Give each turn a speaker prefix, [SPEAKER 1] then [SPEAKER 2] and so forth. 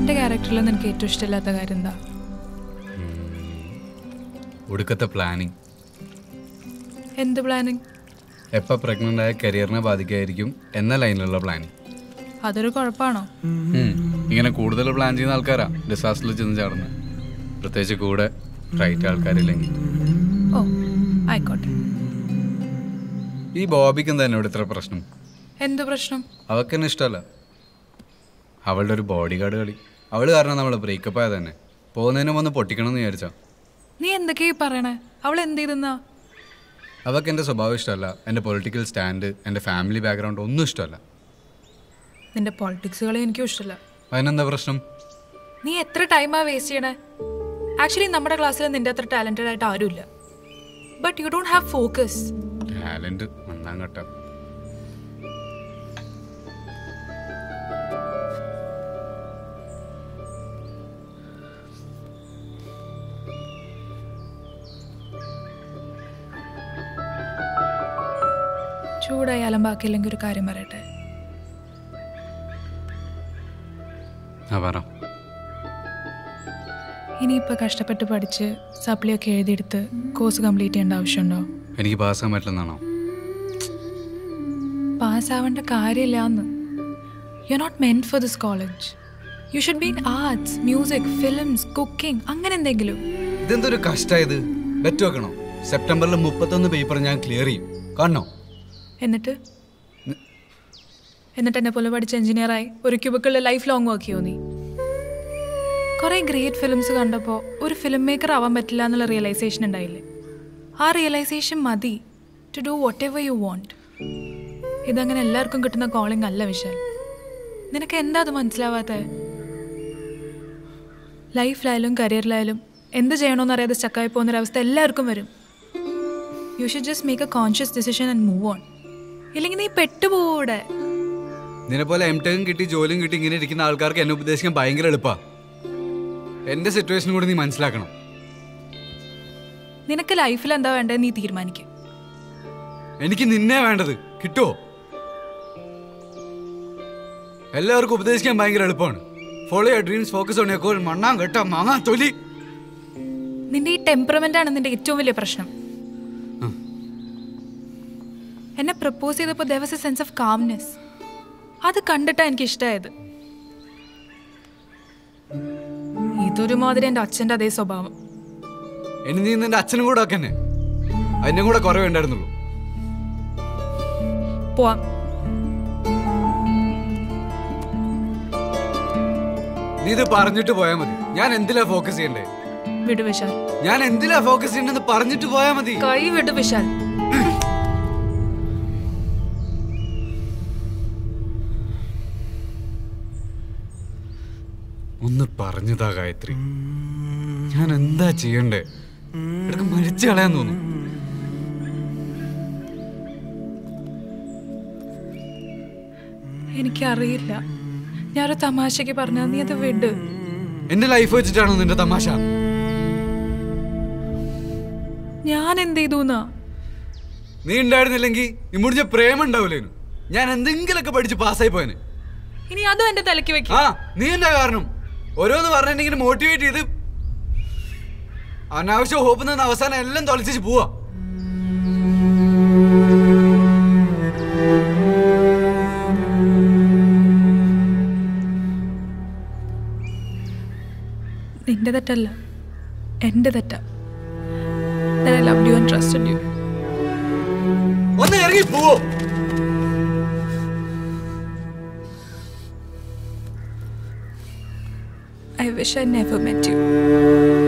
[SPEAKER 1] എൻ്റെ ക്യാരക്ടറിൽ നിനക്ക് ഏറ്റവും ഇഷ്ടമില്ലാത്ത കാര്യം എന്താ
[SPEAKER 2] ഒടുക്കത്തെ പ്ലാനിങ്
[SPEAKER 1] എന്ത് പ്ലാനിങ്
[SPEAKER 2] എപ്പോൾ പ്രഗ്നൻ്റ് ആയ കരിയറിനെ ബാധിക്കായിരിക്കും എന്ന ലൈനിലുള്ള പ്ലാനിങ്
[SPEAKER 1] അതൊരു കുഴപ്പമാണോ
[SPEAKER 2] ഇങ്ങനെ കൂടുതൽ പ്ലാൻ ചെയ്യുന്ന ആൾക്കാരാ ഡിസാസ്റ്ററിൽ ചെന്ന് ചാടുന്നത് പ്രത്യേകിച്ച് കൂടെ റൈറ്റ് ആൾക്കാരില്ലെങ്കിൽ
[SPEAKER 1] ഓ ആയിക്കോട്ടെ
[SPEAKER 2] ഈ ബോബിക്ക് എന്താ എന്നോട് ഇത്ര പ്രശ്നം
[SPEAKER 1] എന്ത് പ്രശ്നം
[SPEAKER 2] അവൾക്ക് എന്നെ ഇഷ്ടമല്ല അവളുടെ ഒരു ബോഡി ഗാർഡ് കളി അവള് കാരണം നമ്മൾ ബ്രേക്കപ്പ് ആയത് തന്നെ പോകുന്നതിന് മുമ്പ് ഒന്ന് പൊട്ടിക്കണം എന്ന് വിചാരിച്ചാ
[SPEAKER 1] നീ എന്തൊക്കെയാ ഈ പറയണേ അവൾ എന്ത് ചെയ്തെന്നാ
[SPEAKER 2] അവൾക്ക് എൻ്റെ സ്വഭാവം ഇഷ്ടമല്ല എൻ്റെ പൊളിറ്റിക്കൽ സ്റ്റാൻഡ് എൻ്റെ ഫാമിലി ബാക്ക്ഗ്രൗണ്ട് ഒന്നും ഇഷ്ടമല്ല
[SPEAKER 1] നിന്റെ പോളിറ്റിക്സുകളെ എനിക്കും ഇഷ്ടമില്ല
[SPEAKER 2] അതിനെന്താ പ്രശ്നം
[SPEAKER 1] നീ എത്ര ടൈമാ വേസ്റ്റ് ചെയ്യണേ ആക്ച്വലി നമ്മുടെ ക്ലാസ്സിൽ നിന്റെ അത്ര ടാലന്റഡ് ആയിട്ട് ആരുമില്ല but you don't have focus
[SPEAKER 2] talent മണ്ണാൻ കട്ട
[SPEAKER 1] ചൂടായാലും ബാക്കിയില്ലെങ്കിൽ ഒരു കാര്യം പറയട്ടെ
[SPEAKER 2] ആ പറ
[SPEAKER 1] ഇനിയിപ്പോൾ കഷ്ടപ്പെട്ട് പഠിച്ച് സപ്ലിയൊക്കെ എഴുതിയെടുത്ത് കോഴ്സ് കംപ്ലീറ്റ് ചെയ്യേണ്ട ആവശ്യമുണ്ടോ
[SPEAKER 2] എനിക്ക് പാസ്സാൻ പറ്റില്ലെന്നാണോ
[SPEAKER 1] പാസ്സാവേണ്ട കാര്യമില്ല എന്ന് you not meant for this college you should be in arts music films cooking അങ്ങനെ എന്തെങ്കിലും
[SPEAKER 2] ഇതെന്തൊരു കഷ്ടമായത് ബെറ്റ് വെക്കണോ സെപ്റ്റംബറിൽ മുപ്പത്തൊന്ന് പേപ്പർ ഞാൻ ക്ലിയർ ചെയ്യും കാണണോ
[SPEAKER 1] എന്നിട്ട് എന്നിട്ട് എന്നെ പോലെ പഠിച്ച എഞ്ചിനീയറായി ഒരു ക്യൂബിക്കുള്ള ലൈഫ് ലോങ് വർക്ക് ചെയ്യോ നീ കുറേ ഗ്രേറ്റ് ഫിലിംസ് കണ്ടപ്പോൾ ഒരു ഫിലിം മേക്കർ ആവാൻ പറ്റില്ല എന്നുള്ള റിയലൈസേഷൻ ഉണ്ടായില്ലേ ആ റിയലൈസേഷൻ മതി to do whatever you want ഇതങ്ങനെ എല്ലാവർക്കും കിട്ടുന്ന കോളിംഗ് അല്ല വിശാൽ നിനക്ക് എന്താ അത് മനസ്സിലാവാത്ത ലൈഫിലായാലും കരിയറിലായാലും എന്ത് ചെയ്യണമെന്ന് അറിയാതെ സ്റ്റക്കായി പോകുന്നൊരവസ്ഥ എല്ലാവർക്കും വരും you should just make a conscious decision and move on ഇല്ലെങ്കിൽ നീ പെട്ടുപോകൂടെ
[SPEAKER 2] നിന്നെ പോലെ എം ടെക്കും കിട്ടി ജോലിയും കിട്ടി ഇങ്ങനെ ഇരിക്കുന്ന ആൾക്കാർക്ക് എന്നെ ഉപദേശിക്കാൻ ഭയങ്കര എളുപ്പാ എന്റെ സിറ്റുവേഷൻ കൂടി നീ മനസ്സിലാക്കണം
[SPEAKER 1] നിനക്ക് ലൈഫിൽ എന്താ വേണ്ടത് നീ തീരുമാനിക്കും
[SPEAKER 2] എനിക്ക് നിന്നെ വേണ്ടത് കിട്ടുമോ എല്ലാവർക്കും ഉപദേശിക്കാൻ ഭയങ്കര എളുപ്പമാണ് follow your dreams focus on your മണ്ണാൻ കെട്ട മാങ്ങാ തൊലി
[SPEAKER 1] നിന്റെ ഈ ടെമ്പറമെന്റ് ആണ് നിന്റെ ഏറ്റവും വലിയ പ്രശ്നം എന്നെ പ്രപ്പോസ് ചെയ്തപ്പോൾ there was a sense of calmness അത് കണ്ടിട്ടാണ് എനിക്ക് ഇഷ്ടമായത് ഇതൊരു മാതിരി എൻ്റെ അച്ഛൻ്റെ അതേ സ്വഭാവം
[SPEAKER 2] ഇനി നീ നിന്റെ അച്ഛനും കൂടെ ഒക്കെ തന്നെ അതിന്റെ കൂടെ കുറവേ ഉണ്ടായിരുന്നുള്ളൂ
[SPEAKER 1] പോവാം
[SPEAKER 2] നീ ഇത് പറഞ്ഞിട്ട് പോയാൽ മതി ഞാൻ എന്തിലാ ഫോക്കസ് ചെയ്യണ്ടേ
[SPEAKER 1] വിടു വിശാൽ
[SPEAKER 2] ഞാൻ എന്തിലാ ഫോക്കസ് ചെയ്യണ്ടെന്ന് പറഞ്ഞിട്ട് പോയാൽ മതി
[SPEAKER 1] കൈ വിടു വിശാൽ
[SPEAKER 2] ഒന്ന് പറഞ്ഞതാ ഗായത്രി ഞാൻ എന്താ ചെയ്യണ്ടേ ഇടക്ക് മരിച്ചു കളയാൻ തോന്നും
[SPEAKER 1] എനിക്കറിയില്ല ഞാനൊരു തമാശയ്ക്ക് പറഞ്ഞാൽ നീ അത് വിട്
[SPEAKER 2] എന്റെ ലൈഫ് വെച്ചിട്ടാണോ നിന്റെ തമാശ
[SPEAKER 1] ഞാൻ എന്ത് ചെയ്തു എന്നാ
[SPEAKER 2] നീ ഉണ്ടായിരുന്നില്ലെങ്കിൽ ഇമ്മുടിഞ്ഞ പ്രേമം ഉണ്ടാവില്ലേനു ഞാൻ എന്തെങ്കിലുമൊക്കെ പഠിച്ച് പാസ്സായി പോയനെ
[SPEAKER 1] ഇനി അതും എന്റെ തലയ്ക്ക് വെക്കും
[SPEAKER 2] ആ നീ എന്താ കാരണം ഓരോന്ന് പറഞ്ഞിട്ടുണ്ടെങ്കിൽ മോട്ടിവേറ്റ് ചെയ്ത് അനാവശ്യ ഹോപ്പ് നിന്ന് അവസാനം എല്ലാം തൊലച്ചു പോവാ
[SPEAKER 1] നിന്റെ തെറ്റല്ല എന്റെ തെറ്റാ That I loved you and trusted you.
[SPEAKER 2] ഒന്ന് ഇറങ്ങി പോവോ
[SPEAKER 1] I wish I never met you.